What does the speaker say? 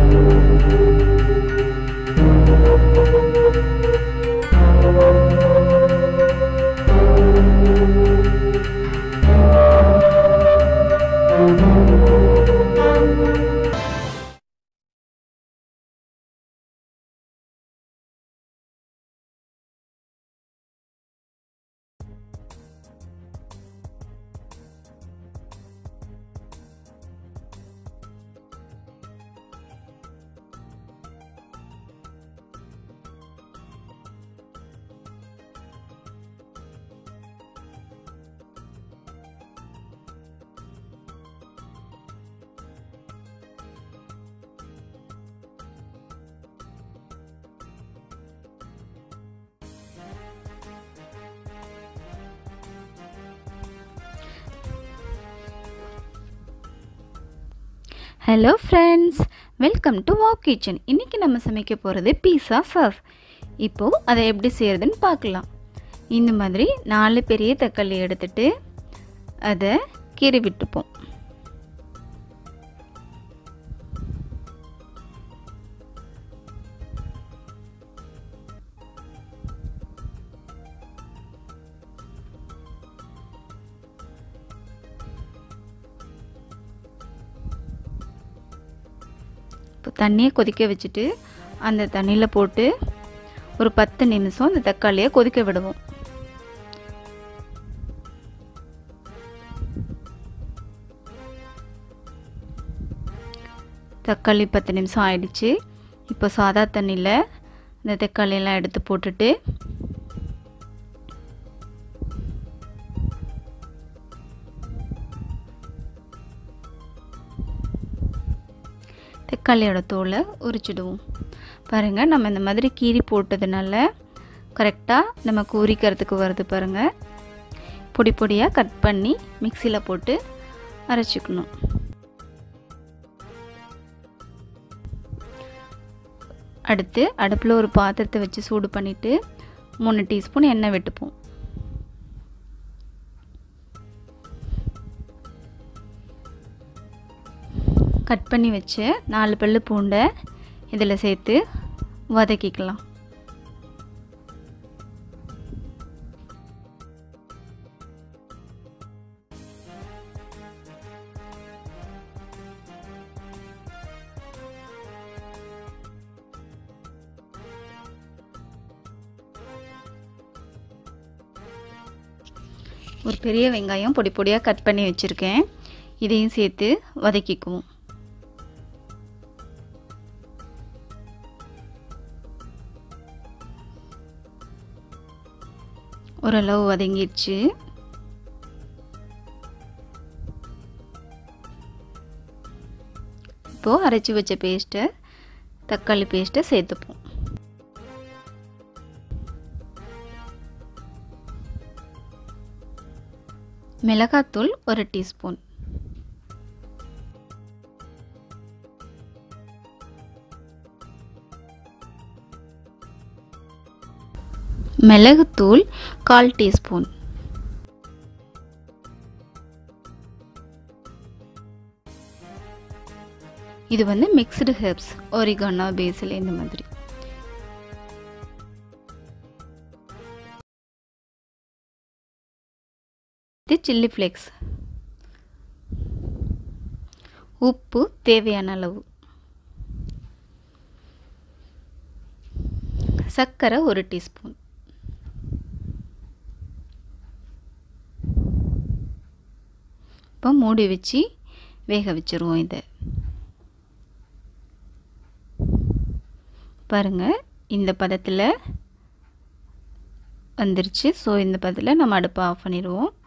hello friends welcome to walk kitchen இன்றைக்கி நம்ம சமைக்க போகிறது பீஸா சாஸ் இப்போது அதை எப்படி செய்கிறதுன்னு பார்க்கலாம் இந்த மாதிரி நாலு பெரிய தக்காளி எடுத்துட்டு அதை கீறி விட்டுப்போம் இப்போ தண்ணியை கொதிக்க வச்சுட்டு அந்த தண்ணியில் போட்டு ஒரு பத்து நிமிஷம் அந்த தக்காளியை கொதிக்க விடுவோம் தக்காளி பத்து நிமிஷம் ஆயிடுச்சு இப்போ சாதா தண்ணியில் இந்த தக்காளியெல்லாம் எடுத்து போட்டுட்டு தக்காளியோட தோலை உரிச்சிடுவோம் பாருங்கள் நம்ம இந்த மாதிரி கீரி போட்டதுனால கரெக்டாக நமக்கு உரிக்கிறதுக்கு வருது பாருங்கள் பொடி பொடியாக கட் பண்ணி மிக்சியில் போட்டு அரைச்சிக்கணும் அடுத்து அடுப்பில் ஒரு பாத்திரத்தை வச்சு சூடு பண்ணிவிட்டு மூணு டீஸ்பூன் எண்ணெய் விட்டுப்போம் கட் பண்ணி வச்ச நாலு பல்லு பூண்டை இதில் சேர்த்து வதக்கிக்கலாம் ஒரு பெரிய வெங்காயம் பொடி பொடியாக கட் பண்ணி வச்சுருக்கேன் இதையும் சேர்த்து வதக்கிக்குவோம் ஓரளவு வதங்கிடுச்சு இப்போது அரைச்சி வச்ச பேஸ்ட்டை தக்காளி பேஸ்ட்டை சேர்த்துப்போம் மிளகாத்தூள் ஒரு டீஸ்பூன் மிளகுத்தூள் கால் டீஸ்பூன் இது வந்து மிக்ஸ்டு ஹெர்ப்ஸ் ஒரிகானா பேசில் இந்த மாதிரி இது சில்லி ஃப்ளேக்ஸ் உப்பு தேவையான அளவு சர்க்கரை ஒரு டீஸ்பூன் இப்போ மூடி வச்சு வேக வச்சுருவோம் இதை பாருங்கள் இந்த பதத்தில் வந்துருச்சு ஸோ இந்த பதத்தில் நம்ம அடுப்பை ஆஃப் பண்ணிடுவோம்